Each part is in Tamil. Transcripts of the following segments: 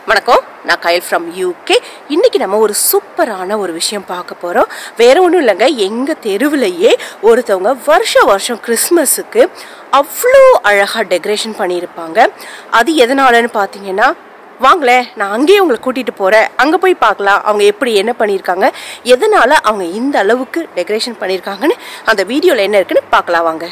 வணக்கம் நான் கயல் ஃப்ரம் யூகே இன்னைக்கு நம்ம ஒரு சூப்பரான ஒரு விஷயம் பார்க்க போகிறோம் வேற ஒன்றும் இல்லைங்க எங்கள் தெருவிலேயே ஒருத்தவங்க வருஷம் வருஷம் கிறிஸ்மஸுக்கு அவ்வளோ அழகாக டெக்கரேஷன் பண்ணியிருப்பாங்க அது எதனாலன்னு பார்த்தீங்கன்னா வாங்களேன் நான் அங்கேயே உங்களை கூட்டிகிட்டு போகிறேன் அங்கே போய் பார்க்கலாம் அவங்க எப்படி என்ன பண்ணியிருக்காங்க எதனால் அவங்க இந்த அளவுக்கு டெக்கரேஷன் பண்ணியிருக்காங்கன்னு அந்த வீடியோவில் என்ன இருக்குன்னு பார்க்கலாம் வாங்க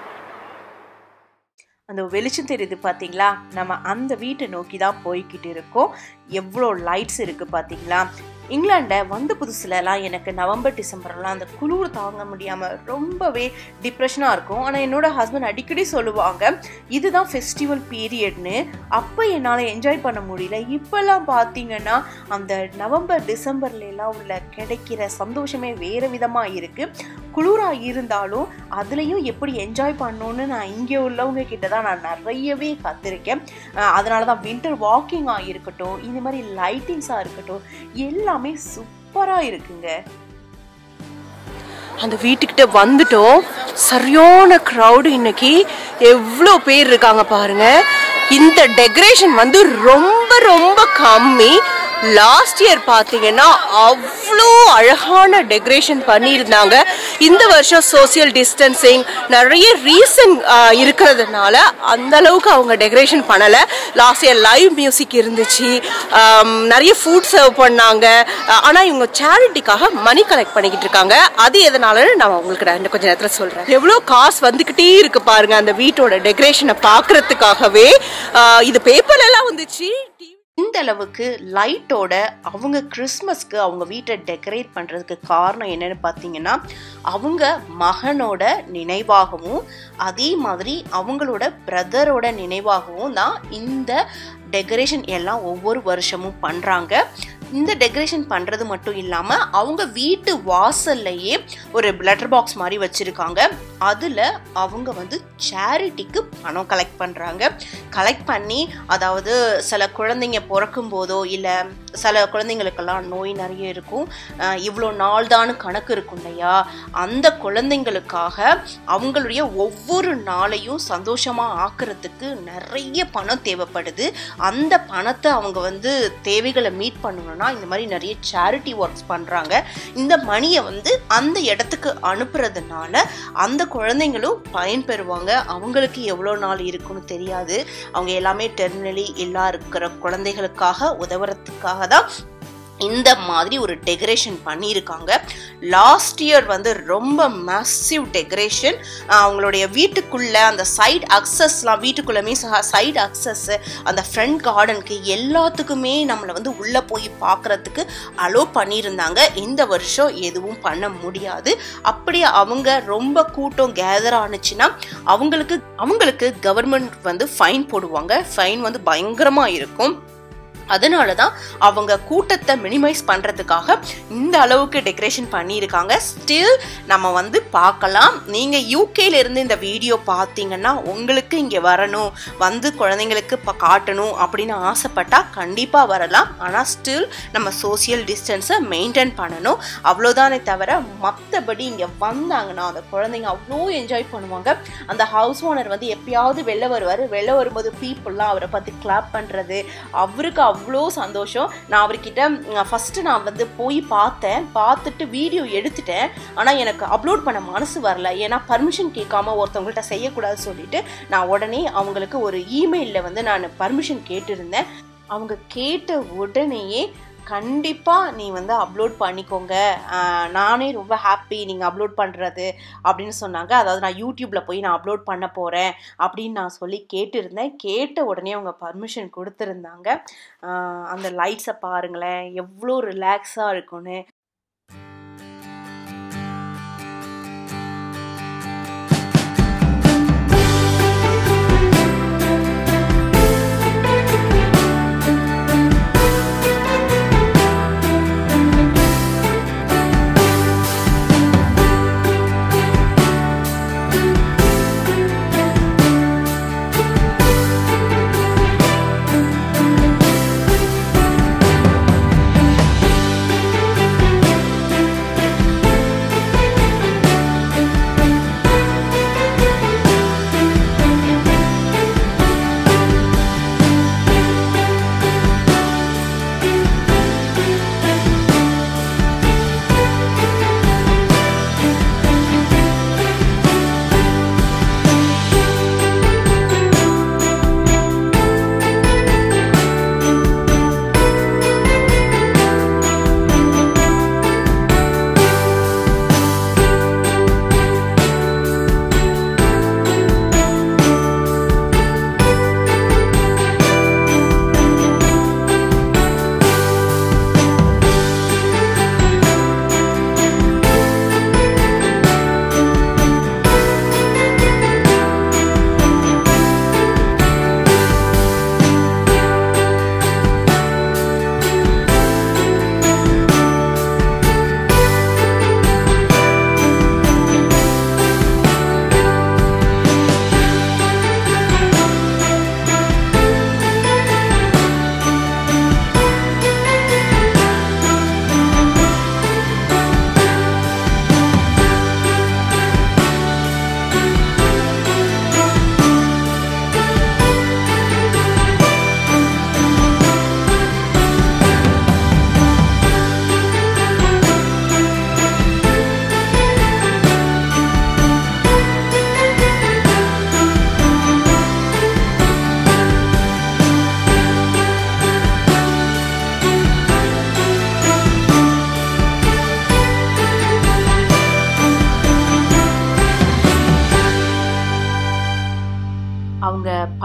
அந்த வெளிச்சம் தெரியுது பார்த்தீங்களா நம்ம அந்த வீட்டை நோக்கி தான் போய்கிட்டு இருக்கோம் எவ்வளோ லைட்ஸ் இருக்குது பார்த்தீங்களா இங்கிலாண்டில் வந்த புதுசுலலாம் எனக்கு நவம்பர் டிசம்பர்லாம் அந்த குளிர் தாங்க முடியாமல் ரொம்பவே டிப்ரெஷனாக இருக்கும் ஆனால் என்னோட ஹஸ்பண்ட் அடிக்கடி சொல்லுவாங்க இதுதான் ஃபெஸ்டிவல் பீரியட்னு அப்போ என்னால் என்ஜாய் பண்ண முடியல இப்போல்லாம் பார்த்தீங்கன்னா அந்த நவம்பர் டிசம்பர்லாம் உள்ள கிடைக்கிற சந்தோஷமே வேறு விதமாக இருக்குது குளிராக இருந்தாலும் அதுலேயும் எப்படி என்ஜாய் பண்ணணும்னு நான் இங்கே உள்ளவங்க கிட்ட தான் நான் நிறையவே கற்றுருக்கேன் அதனால தான் வின்டர் வாக்கிங்காக இருக்கட்டும் இந்த மாதிரி லைட்டிங்ஸாக இருக்கட்டும் எல்லாமே சூப்பராக இருக்குங்க அந்த வீட்டுக்கிட்ட வந்துட்டோம் சரியான க்ரௌடு இன்னைக்கு எவ்வளோ பேர் இருக்காங்க பாருங்க இந்த டெக்கரேஷன் வந்து ரொம்ப ரொம்ப கம்மி லாஸ்ட் இயர் பார்த்தீங்கன்னா அவ்வளோ அழகான டெக்கரேஷன் பண்ணியிருந்தாங்க இந்த வருஷம் சோசியல் டிஸ்டன்சிங் நிறைய ரீசன் இருக்கிறதுனால அந்த அளவுக்கு அவங்க டெக்கரேஷன் பண்ணலை லாஸ்ட் இயர் லைவ் மியூசிக் இருந்துச்சு நிறைய ஃபுட் சர்வ் பண்ணாங்க ஆனால் இவங்க சேரிட்டிக்காக மணி கலெக்ட் பண்ணிக்கிட்டு இருக்காங்க அது எதனாலன்னு நான் உங்களுக்கு ரெண்டு கொஞ்சம் நேரத்தில் சொல்கிறேன் எவ்வளோ காசு வந்துக்கிட்டே இருக்கு பாருங்க அந்த வீட்டோட டெக்கரேஷனை பார்க்கறதுக்காகவே இது பேப்பர்லாம் வந்துச்சு இந்த அளவுக்கு லைட்டோட அவங்க கிறிஸ்மஸ்க்கு அவங்க வீட்டை டெக்கரேட் பண்ணுறதுக்கு காரணம் என்னன்னு பார்த்தீங்கன்னா அவங்க மகனோட நினைவாகவும் அதே மாதிரி அவங்களோட பிரதரோட நினைவாகவும் தான் இந்த டெக்கரேஷன் எல்லாம் ஒவ்வொரு வருஷமும் பண்ணுறாங்க இந்த டெக்கரேஷன் பண்ணுறது மட்டும் இல்லாமல் அவங்க வீட்டு வாசல்லையே ஒரு லெட்டர் பாக்ஸ் மாதிரி வச்சுருக்காங்க அதில் அவங்க வந்து சேரிட்டிக்கு பணம் கலெக்ட் பண்ணுறாங்க கலெக்ட் பண்ணி அதாவது சில குழந்தைங்க பிறக்கும் போதோ இல்லை சில குழந்தைங்களுக்கெல்லாம் நோய் நிறைய இருக்கும் இவ்வளோ நாள் தான் கணக்கு இருக்கும் இல்லையா அந்த குழந்தைங்களுக்காக அவங்களுடைய ஒவ்வொரு நாளையும் சந்தோஷமாக ஆக்கிறதுக்கு நிறைய பணம் தேவைப்படுது அந்த பணத்தை அவங்க வந்து தேவைகளை மீட் பண்ணணும்னா இந்த மாதிரி நிறைய சேரிட்டி ஒர்க்ஸ் பண்ணுறாங்க இந்த மணியை வந்து அந்த இடத்துக்கு அனுப்புறதுனால அந்த குழந்தைங்களும் பயன்பெறுவாங்க அவங்களுக்கு எவ்வளோ நாள் இருக்குன்னு தெரியாது அவங்க எல்லாமே டெர்மினலி இல்லா இருக்கிற குழந்தைகளுக்காக உதவுறதுக்காக தான் இந்த மாதிரி ஒரு டெக்கரேஷன் பண்ணியிருக்காங்க லாஸ்ட் இயர் வந்து ரொம்ப மசிவ் டெக்கரேஷன் அவங்களுடைய வீட்டுக்குள்ள அந்த சைட் அக்சஸ்லாம் வீட்டுக்குள்ள மீன்ஸ் சைடு அக்சஸ் அந்த ஃப்ரண்ட் கார்டனுக்கு எல்லாத்துக்குமே நம்மளை வந்து உள்ளே போய் பார்க்குறதுக்கு அலோ பண்ணியிருந்தாங்க இந்த வருஷம் எதுவும் பண்ண முடியாது அப்படி அவங்க ரொம்ப கூட்டம் கேதர் ஆனுச்சுன்னா அவங்களுக்கு அவங்களுக்கு கவர்மெண்ட் வந்து ஃபைன் போடுவாங்க ஃபைன் வந்து பயங்கரமாக இருக்கும் அதனால தான் அவங்க கூட்டத்தை மினிமைஸ் பண்ணுறதுக்காக இந்த அளவுக்கு டெக்கரேஷன் பண்ணியிருக்காங்க ஸ்டில் நம்ம வந்து பார்க்கலாம் நீங்கள் யூகேலேருந்து இந்த வீடியோ பார்த்தீங்கன்னா உங்களுக்கு இங்கே வரணும் வந்து குழந்தைங்களுக்கு இப்போ காட்டணும் அப்படின்னு ஆசைப்பட்டால் கண்டிப்பாக வரலாம் ஆனால் ஸ்டில் நம்ம சோசியல் டிஸ்டன்ஸை மெயின்டைன் பண்ணணும் அவ்வளோதானே தவிர மற்றபடி இங்கே வந்தாங்கன்னா அந்த குழந்தைங்க அவ்வளோ என்ஜாய் பண்ணுவாங்க அந்த ஹவுஸ் ஓனர் வந்து எப்பயாவது வெளில வருவார் வெளில வரும்போது பீப்புளெலாம் அவரை பற்றி கிளாப் பண்ணுறது அவருக்கு அவ்வளோ சந்தோஷம் நான் அவர்கிட்ட ஃபஸ்ட்டு நான் வந்து போய் பார்த்தேன் பார்த்துட்டு வீடியோ எடுத்துட்டேன் ஆனால் எனக்கு அப்லோட் பண்ண மனசு வரல ஏன்னா பர்மிஷன் கேட்காம ஒருத்தவங்கள்ட்ட செய்யக்கூடாது சொல்லிட்டு நான் உடனே அவங்களுக்கு ஒரு இமெயிலில் வந்து நான் பர்மிஷன் கேட்டிருந்தேன் அவங்க கேட்ட உடனேயே கண்டிப்பாக நீ வந்து அப்லோட் பண்ணிக்கோங்க நானே ரொம்ப ஹாப்பி நீங்கள் அப்லோட் பண்ணுறது அப்படின்னு சொன்னாங்க அதாவது நான் யூடியூப்பில் போய் நான் அப்லோட் பண்ண போகிறேன் அப்படின்னு நான் சொல்லி கேட்டிருந்தேன் கேட்ட உடனே அவங்க பர்மிஷன் கொடுத்துருந்தாங்க அந்த லைட்ஸை பாருங்களேன் எவ்வளோ ரிலாக்ஸாக இருக்கும்னு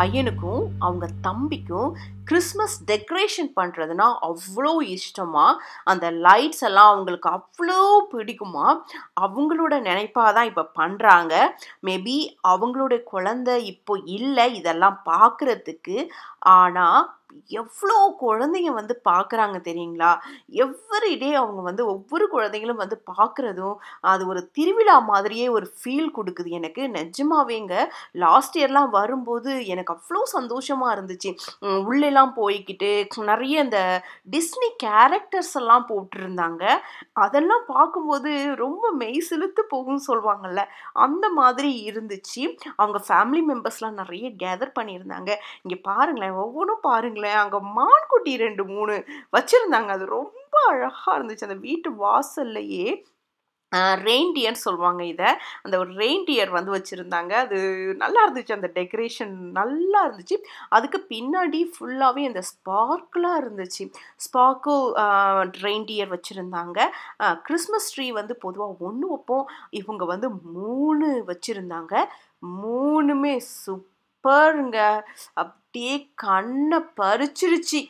பையனுக்கும் அவங்க தம்பிக்கும் கிறிஸ்மஸ் டெக்கரேஷன் பண்ணுறதுனா அவ்வளோ இஷ்டமா அந்த லைட்ஸ் எல்லாம் அவங்களுக்கு அவ்வளோ பிடிக்குமா அவங்களோட நினைப்பாக தான் இப்போ பண்ணுறாங்க மேபி அவங்களோட குழந்தை இப்போ இல்லை இதெல்லாம் பார்க்குறதுக்கு ஆனால் எவ்வளோ குழந்தைங்க வந்து பார்க்குறாங்க தெரியுங்களா எவ்ரிடே அவங்க வந்து ஒவ்வொரு குழந்தைங்களும் வந்து பார்க்குறதும் அது ஒரு திருவிழா மாதிரியே ஒரு ஃபீல் கொடுக்குது எனக்கு நிஜமாவேங்க லாஸ்ட் இயர்லாம் வரும்போது எனக்கு அவ்வளோ சந்தோஷமாக இருந்துச்சு உம், உள்ளெல்லாம் போய்க்கிட்டு நிறைய இந்த டிஸ்னி கேரக்டர்ஸ் எல்லாம் போட்டிருந்தாங்க அதெல்லாம் பார்க்கும்போது ரொம்ப மெய் சிலுத்து போகும்னு சொல்லுவாங்கல்ல அந்த மாதிரி இருந்துச்சு அவங்க ஃபேமிலி மெம்பர்ஸ்லாம் நிறைய கேதர் பண்ணியிருந்தாங்க இங்கே பாருங்களேன் ஒவ்வொன்றும் பாருங்களேன் அங்கே மான்குட்டி ரெண்டு மூணு வச்சுருந்தாங்க அது ரொம்ப அழகாக இருந்துச்சு அந்த வீட்டு வாசல்லையே ரெயின்டியர்னு சொல்லுவாங்க இதை அந்த ஒரு ரெயின்டியர் வந்து வச்சுருந்தாங்க அது நல்லா இருந்துச்சு அந்த டெக்கரேஷன் நல்லா இருந்துச்சு அதுக்கு பின்னாடி ஃபுல்லாகவே அந்த ஸ்பார்க்கிளாக இருந்துச்சு ஸ்பார்க்கிள் ரெயின்டியர் வச்சுருந்தாங்க கிறிஸ்மஸ் ட்ரீ வந்து பொதுவாக ஒன்று வைப்போம் இவங்க வந்து மூணு வச்சுருந்தாங்க மூணுமே சூப்பருங்க அப்படியே கண்ணை பறிச்சிருச்சு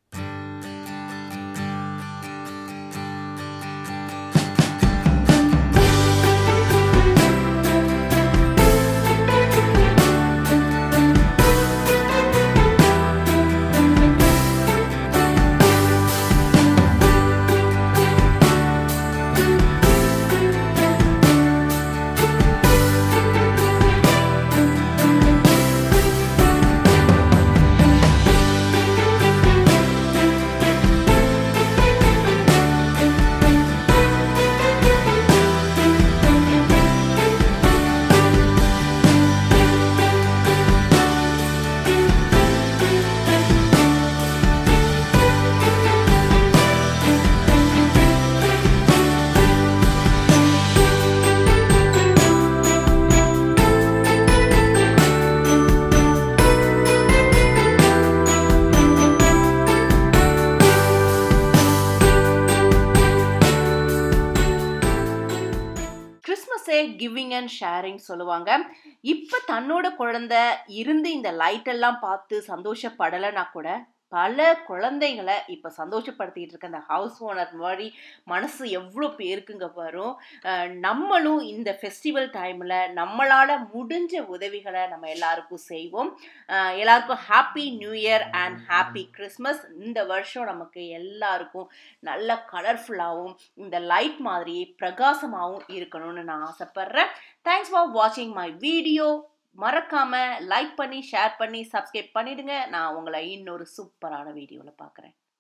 கிறிஸ்மஸே கிவிங் அண்ட் ஷேரிங் சொல்லுவாங்க இப்போ தன்னோட குழந்தை இருந்து இந்த லைட் எல்லாம் பார்த்து சந்தோஷப்படலைன்னா கூட பல குழந்தைங்களை இப்போ சந்தோஷப்படுத்திட்டு இருக்க அந்த ஹவுஸ் ஓனர் மாதிரி மனசு எவ்வளோ பேருக்குங்க வரும் அஹ் நம்மளும் இந்த ஃபெஸ்டிவல் டைமில் நம்மளால் முடிஞ்ச உதவிகளை நம்ம எல்லாருக்கும் செய்வோம் அஹ் எல்லாருக்கும் happy new year and happy Christmas இந்த வருஷம் நமக்கு எல்லாருக்கும் நல்ல கலர்ஃபுல்லாகவும் இந்த லைட் மாதிரியே பிரகாசமாகவும் இருக்கணும்னு நான் ஆசைப்படுறேன் தேங்க்ஸ் ஃபார் வாட்சிங் மை வீடியோ மறக்காம லைக் பண்ணி ஷேர் பண்ணி சப்ஸ்கிரைப் பண்ணிடுங்க நான் உங்களை இன்னொரு சூப்பரான வீடியோவில் பார்க்குறேன்